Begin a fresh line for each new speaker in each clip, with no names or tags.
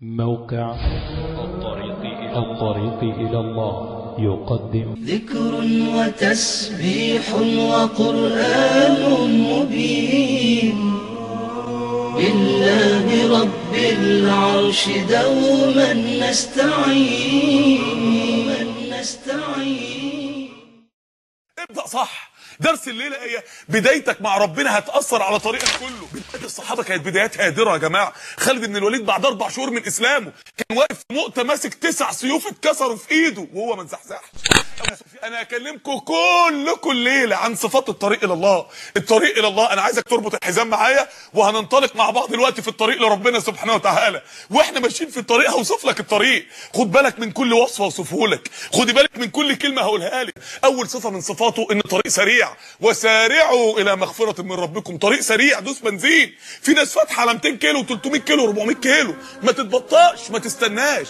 موقع
الطريق إلى
الطريق إلى الله يقدم
ذكر وتسبيح وقرآن مبين بالله رب العرش دوما نستعين نستعين
ابدأ صح درس الليلة هي بدايتك مع ربنا هتأثر على طريقك كله بداية الصحابة كانت بدايات هادرة يا جماعة خالد بن الوليد بعد أربع شهور من إسلامه كان واقف في مؤتة ماسك تسع سيوف اتكسروا في إيده وهو ما انزحزحش أبو سفيان، أنا هكلمكم كلكم الليلة عن صفات الطريق إلى الله الطريق إلى الله أنا عايزك تربط الحزام معايا وهننطلق مع بعض دلوقتي في الطريق لربنا سبحانه وتعالى واحنا ماشيين في الطريق هوصف لك الطريق خد بالك من كل وصفه اوصفه لك خدي بالك من كل كلمه هقولها لك اول صفه من صفاته ان طريق سريع وسارعوا الى مغفره من ربكم طريق سريع دوس بنزين في ناس فاتحه على 200 كيلو 300 كيلو 400 كيلو ما تتبطاش ما تستناش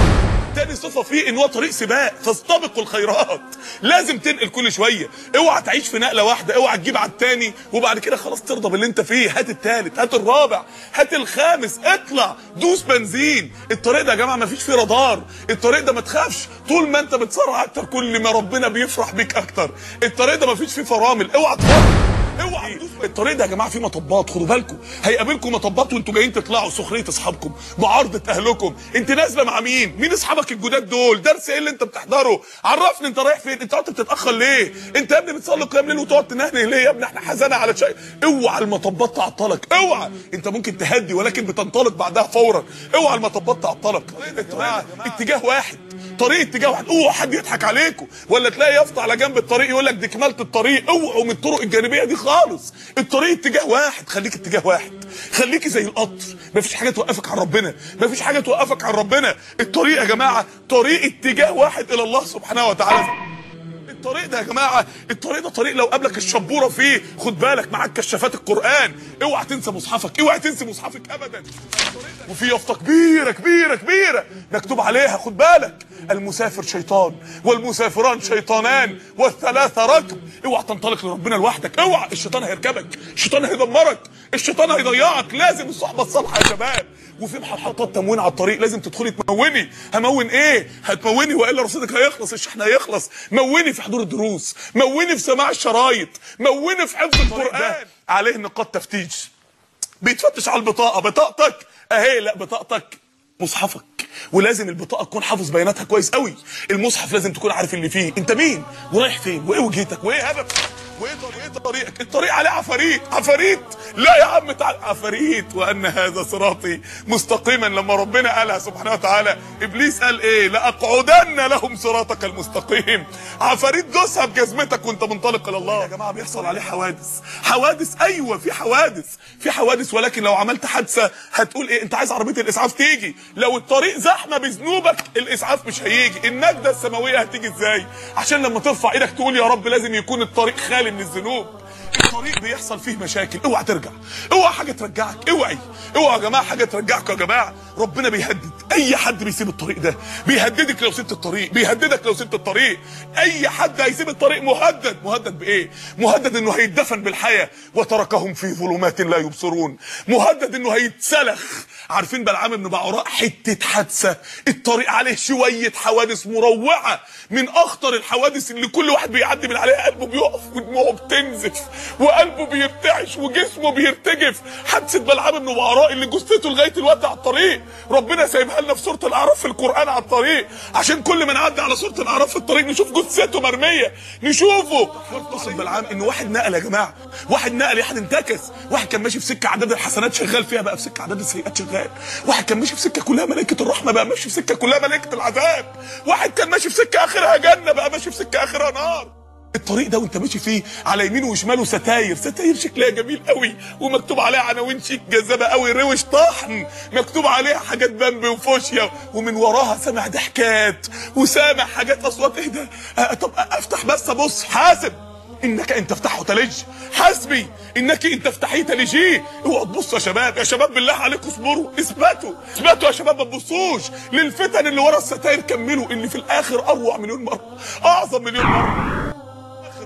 تاني صفه فيه ان هو طريق سباق فاستبقوا الخيرات لازم تنقل كل شويه اوعى تعيش في نقله واحده اوعى تجيب على التاني وبعد كده خلاص ترضى باللي انت فيه هات التالت هات الرابع هات الخامس اطلع دوس بنزين الطريق ده يا جماعه ما فيش فيه رادار الطريق ده ما تخافش طول ما انت بتسرع اكتر كل ما ربنا بيفرح بيك اكتر الطريق ده ما فيش فيه فرامل اوعى تفرط اوعى تدوس الطريق ده يا جماعه فيه مطبات خدوا بالكم هيقابلكم مطبات وانتوا جايين تطلعوا سخريه اصحابكم معارضه اهلكم انت نازله مع مين مين اصحابك الجداد دول درس ايه اللي انت بتحضره عرفني انت رايح فين انت قعدت بتتاخر ليه انت يا ابني بتصلي قيام ليل وتقعد تنهنه ليه يا ابني احنا حزانه على شيء اوعى المطبات تعطلك اوعى انت ممكن تهدي ولكن بتنطلق بعدها فورا اوعى المطبات تعطلك الطريق اتجاه واحد طريق اتجاه واحد اوعى حد يضحك عليكم ولا تلاقي يافطه على جنب الطريق يقول لك دي كمالة الطريق اوعوا من الطرق الجانبيه دي خالص الطريق اتجاه واحد خليك اتجاه واحد خليكي زي القطر مفيش حاجه توقفك عن ربنا مفيش حاجه توقفك عن ربنا الطريق يا جماعه طريق اتجاه واحد الى الله سبحانه وتعالى الطريق ده يا جماعه الطريق ده طريق لو قابلك الشبوره فيه خد بالك معاك كشافات القران اوعى تنسى مصحفك اوعى تنسى مصحفك ابدا وفي يافطه كبيره كبيره كبيره مكتوب عليها خد بالك المسافر شيطان والمسافران شيطانان والثلاثه ركب اوعى تنطلق لربنا لوحدك اوعى الشيطان هيركبك الشيطان هيدمرك الشيطان هيضيعك لازم الصحبه الصالحه يا شباب وفي محطات تموين على الطريق لازم تدخلي تموني همون ايه هتموني والا رصيدك هيخلص الشحن هيخلص موني في حضور الدروس موني في سماع الشرايط موني في حفظ القران عليه نقاط تفتيش بيتفتش على البطاقه بطاقتك اهي لا بطاقتك مصحفك ولازم البطاقه تكون حافظ بياناتها كويس قوي المصحف لازم تكون عارف اللي فيه انت مين ورايح فين وايه وجهتك وايه هدفك وايه طريق إيه طريقك الطريق عليه عفاريت عفاريت لا يا عم تعال عفاريت وان هذا صراطي مستقيما لما ربنا قالها سبحانه وتعالى ابليس قال ايه لاقعدن لهم صراطك المستقيم عفاريت دوسها بجزمتك وانت منطلق الى الله يا جماعه بيحصل عليه حوادث حوادث ايوه في حوادث في حوادث ولكن لو عملت حادثه هتقول ايه انت عايز عربيه الاسعاف تيجي لو الطريق زحمه بذنوبك الاسعاف مش هيجي النجده السماويه هتيجي ازاي عشان لما ترفع ايدك تقول يا رب لازم يكون الطريق خالي من الذنوب الطريق بيحصل فيه مشاكل اوعى ترجع اوعى حاجه ترجعك اوعي اوعى يا جماعه حاجه ترجعك يا جماعه ربنا بيهدد اي حد بيسيب الطريق ده بيهددك لو سبت الطريق بيهددك لو سبت الطريق اي حد هيسيب الطريق مهدد مهدد بايه مهدد انه هيتدفن بالحياه وتركهم في ظلمات لا يبصرون مهدد انه هيتسلخ عارفين بلعام بن بعوراء حته حادثه الطريق عليه شويه حوادث مروعه من اخطر الحوادث اللي كل واحد بيعدي من عليها قلبه بيقف ودموعه بتنزف وقلبه بيرتعش وجسمه بيرتجف حادثه بلعام بن بعوراء اللي جثته لغايه الوقت على الطريق ربنا سايبها لنا في سوره الاعراف في القران على الطريق عشان كل ما نعدي على سوره الاعراف في الطريق نشوف جثته مرميه نشوفه اتصل بلعام ان واحد نقل يا جماعه واحد نقل واحد انتكس واحد كان ماشي في سكه عدد الحسنات شغال فيها بقى في سكه عدد السيئات شغال واحد كان ماشي في سكه كلها ملائكه الرحمه بقى ماشي في سكه كلها ملائكه العذاب واحد كان ماشي في سكه اخرها جنه بقى ماشي في سكه اخرها نار الطريق ده وانت ماشي فيه على يمينه وشماله ستاير ستاير شكلها جميل قوي ومكتوب عليها عناوين شيك جذابه قوي روش طحن مكتوب عليها حاجات بامبي وفوشيا ومن وراها سامع ضحكات وسامع حاجات اصوات ايه ده آه طب افتح بس ابص حاسب انك ان تفتحه تلج حسبي انك ان تفتحيه تلجيه اوعوا تبصوا يا شباب يا شباب بالله عليكم اصبروا اثبتوا اثبتوا يا شباب ما تبصوش للفتن اللي ورا الستاير كملوا اللي في الاخر اروع مليون مره اعظم مليون مره اخر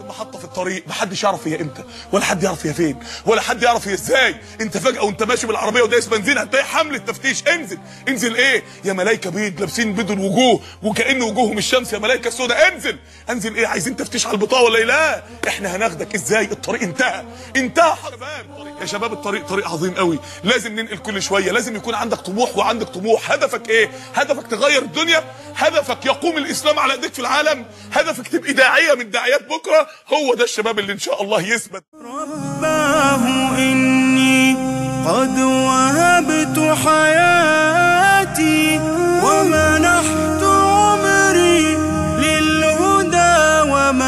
محطه في الطريق محدش يعرف هي امتى ولا حد يعرف هي فين ولا حد يعرف هي ازاي انت فجاه وانت ماشي بالعربيه ودايس بنزين هتلاقي حمله تفتيش انزل انزل ايه يا ملايكه بيض لابسين بيض الوجوه وكأن وجوههم الشمس يا ملايكه سوداء انزل انزل ايه عايزين تفتيش على البطاقه ولا إيه؟ لا احنا هناخدك ازاي الطريق انتهى انتهى يا شباب يا شباب الطريق طريق عظيم قوي لازم ننقل كل شويه لازم يكون عندك طموح وعندك طموح هدفك ايه هدفك تغير الدنيا هدفك يقوم الاسلام على ايديك في العالم هدفك تبقى داعيه من داعيات بكره هو ده الشباب اللي ان شاء الله يثبت
رباه إني قد وهبت حياتي ومنحت عمري للهدى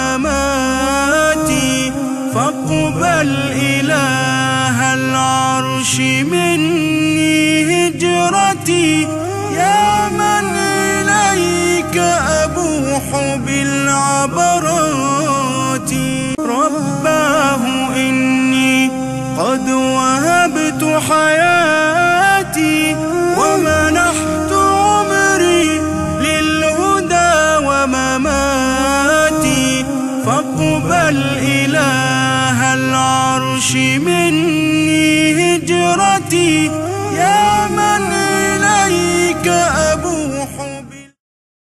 ومماتي فاقبل إله العرش مني هجرتي يا من إليك أبوح بالعبرات رباه إني قد وهبت حياتي ومنحت عمري للهدى ومماتي فاقبل إله العرش مني هجرتي يا من إليك أبوح